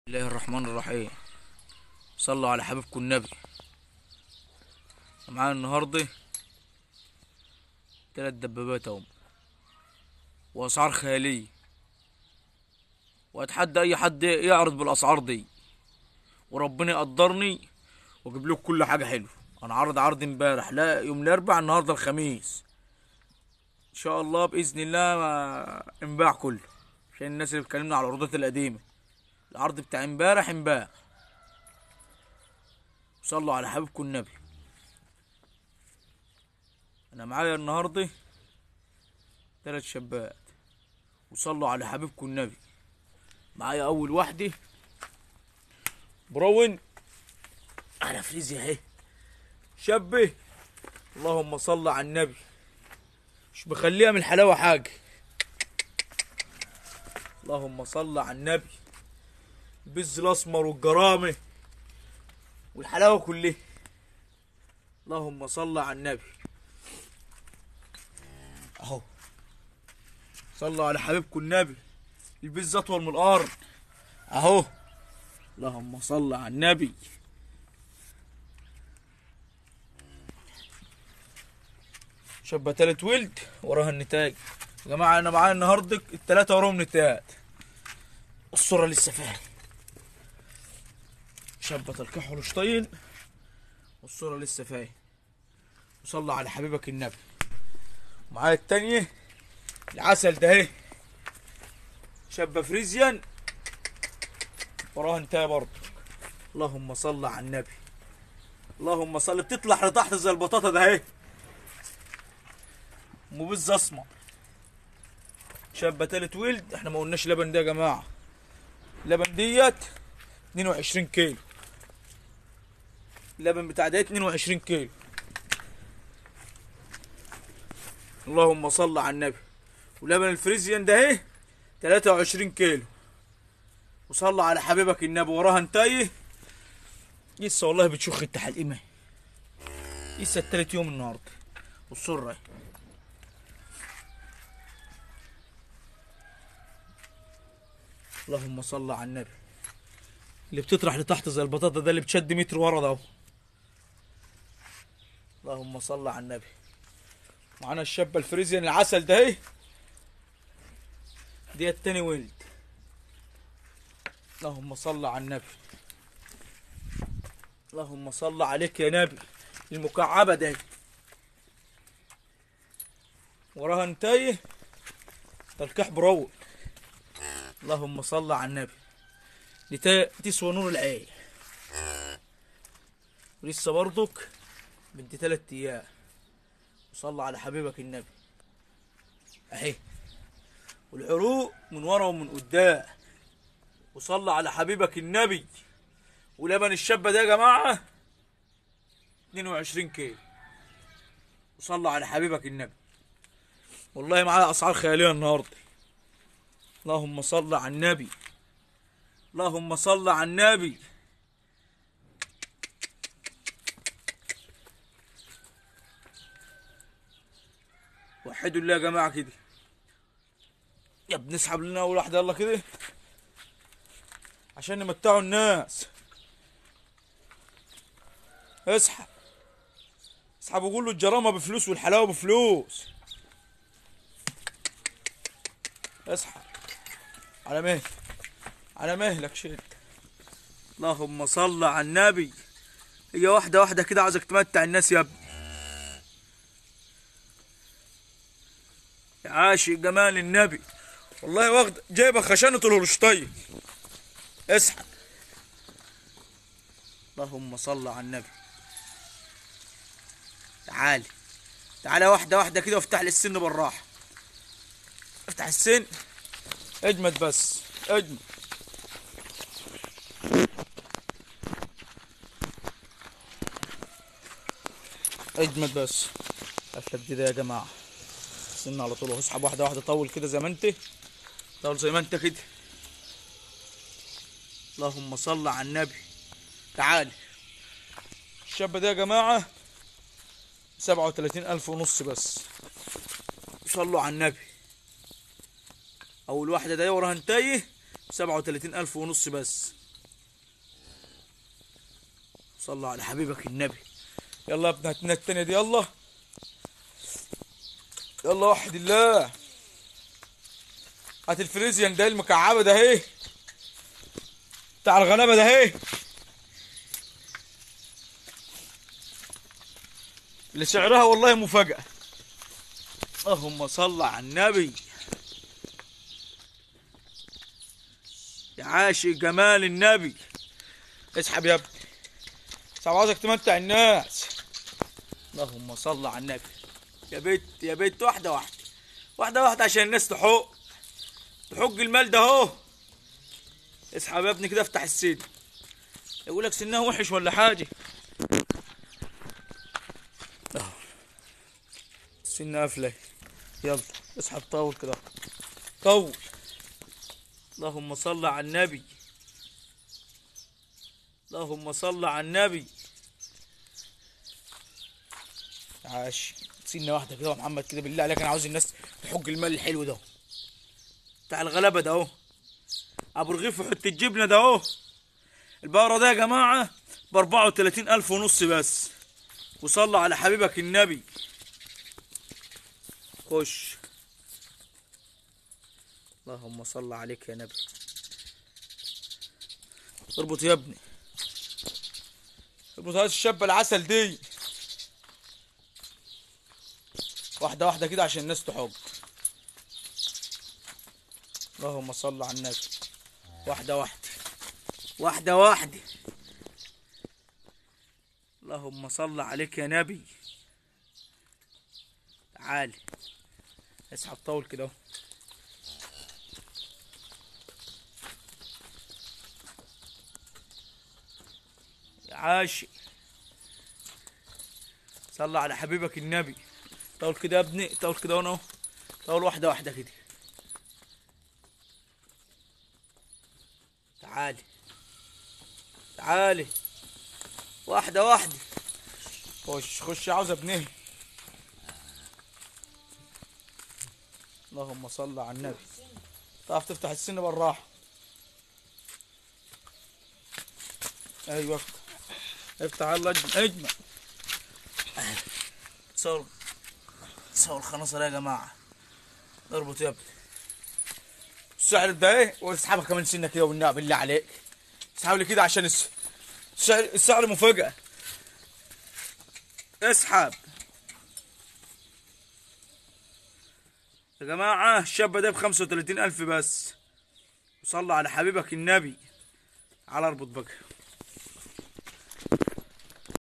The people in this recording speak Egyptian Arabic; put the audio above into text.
الله الرحمن الرحيم صلوا على حبيبكم النبي معانا النهارده تلات دبابات اهم واسعار خياليه واتحدى اي حد يعرض بالاسعار دي وربنا يقدرني واجيب لكم كل حاجه حلوه انا عرض عرض امبارح لا يوم الاربع النهارده الخميس ان شاء الله باذن الله ما انباع كله عشان الناس اللي بتكلمنا على العروضات القديمه العرض بتاع امبارح انباع صلوا على حبيبكم النبي انا معايا النهارده تلات شابات وصلوا على حبيبكم النبي معايا اول واحده براون على فريزي اهي شبه اللهم صل على النبي مش مخليها من الحلاوه حاجه اللهم صل على النبي البز الاسمر والجرامه والحلاوه كلها اللهم صل على النبي اهو صلوا على حبيبكم النبي البز اطول من الارض اهو اللهم صل على النبي شابة تالت ولد وراها النتاج يا جماعة أنا معايا النهاردة التلاتة وراهم نتاج الصورة لسه فيها شابة الكح هولشتاين والصورة لسه فيها وصلى على حبيبك النبي معايا التانية العسل ده اهي شابة فريزيان وراها انتهى برضه اللهم صل على النبي اللهم صل بتطلع لتحت زي البطاطا ده اهي مبز اسمر شابة تالت ولد احنا ما قلناش لبن ده يا جماعة اللبن ديت 22 كيلو اللبن بتاع ديت 22 كيلو اللهم صل على النبي ولبن الفريزيان ده اهي 23 كيلو وصلى على حبيبك النبي وراها انتايه لسه والله بتشخ التحليمه لسه التالت يوم النهارده والسره اهي اللهم صل على النبي اللي بتطرح لتحت زي البطاطا ده اللي بتشد متر ورا ده اهو اللهم صل على النبي معانا الشابة الفريزيان العسل ده اهي ديت تاني ولد اللهم صل على النبي اللهم صل عليك يا نبي المكعبة ده وراها انتايه تلقيح بروق اللهم صل على النبي دي تا- تسوى نور العين ولسه برضك بنت تلات ايام وصلى على حبيبك النبي اهي والعروق من ورا ومن قدام وصلى على حبيبك النبي ولبن الشابة ده يا جماعة 22 كيلو وصلى على حبيبك النبي والله معايا اسعار خيالية النهارده اللهم صل على النبي اللهم صل على النبي وحدوا الله يا جماعة كده يا بنسحب لنا أول واحدة يلا كده عشان نمتعوا الناس اسحب اسحب وقول له الجرامة بفلوس والحلاوة بفلوس اسحب على مهلك على مهلك شد اللهم صل على النبي هي واحدة واحدة كده عاوزك تمتع الناس يا ابني يا عاشق جمال النبي والله واخد جايبة خشنة الهولشتاين اسحب اللهم صل على النبي تعالي تعالى واحدة واحدة كده وافتح لي السن بالراحة افتح السن اجمد بس اجمد اجمد بس الحد ده يا جماعه سن على طول اسحب واحده واحده طول كده زي ما انت طول زي ما انت كده اللهم صل على النبي تعالي الشاب ده يا جماعه سبعة وتلاتين ألف ونص بس صلوا على النبي أول واحدة ده وراها انتايه سبعة وتلاتين ألف ونص بس صلى على حبيبك النبي يلا يا ابن هاتنا التانية دي يلا يلا وحد الله هات الفريزيان ده المكعبة ده اهي بتاع الغلابة ده اهي اللي سعرها والله مفاجأة اللهم صل على النبي يا عاشق جمال النبي اسحب يا ابني اسحب عاوزك تمتع الناس اللهم صل على النبي يا بيت يا بيت واحدة واحدة واحدة واحدة عشان الناس تحق تحق المال ده اهو اسحب يا ابني كده افتح السن يقول لك سنها وحش ولا حاجة أهو. السن قافلة يلا اسحب طول كده طول اللهم صل على النبي اللهم صل على النبي عاش سنة واحدة كده يا محمد كده بالله عليك انا عاوز الناس تحج المال الحلو ده بتاع الغلابة ده اهو ابو رغيف وحتة الجبنة ده اهو البقرة ده يا جماعة ب 34 ألف ونص بس وصلى على حبيبك النبي خش اللهم صل عليك يا نبي اربط يا ابني اربط هذه الشابة العسل دي واحدة واحدة كده عشان الناس تحب اللهم صل على النبي واحدة واحدة واحدة واحدة اللهم صل عليك يا نبي تعالي اسحب طول كده اهو يا عاشق صل على حبيبك النبي طول كده يا ابني طول كده وانا اهو طول واحدة واحدة كده تعالي تعالي واحدة واحدة خش خش عاوز ابنيه اللهم صل على النبي تعرف تفتح السن بالراحة ايوه افتح افتح الله اجمع اجمع صور صور الخناصة ده يا جماعة اربط يا ابني السعر ده ايه واسحبها كمان سنة كده والنعم بالله عليك اسحب لي كده عشان الس- السعر السعر مفاجأة اسحب يا جماعة الشاب ده بخمسة وتلاتين ألف بس وصلى على حبيبك النبي على اربط بقى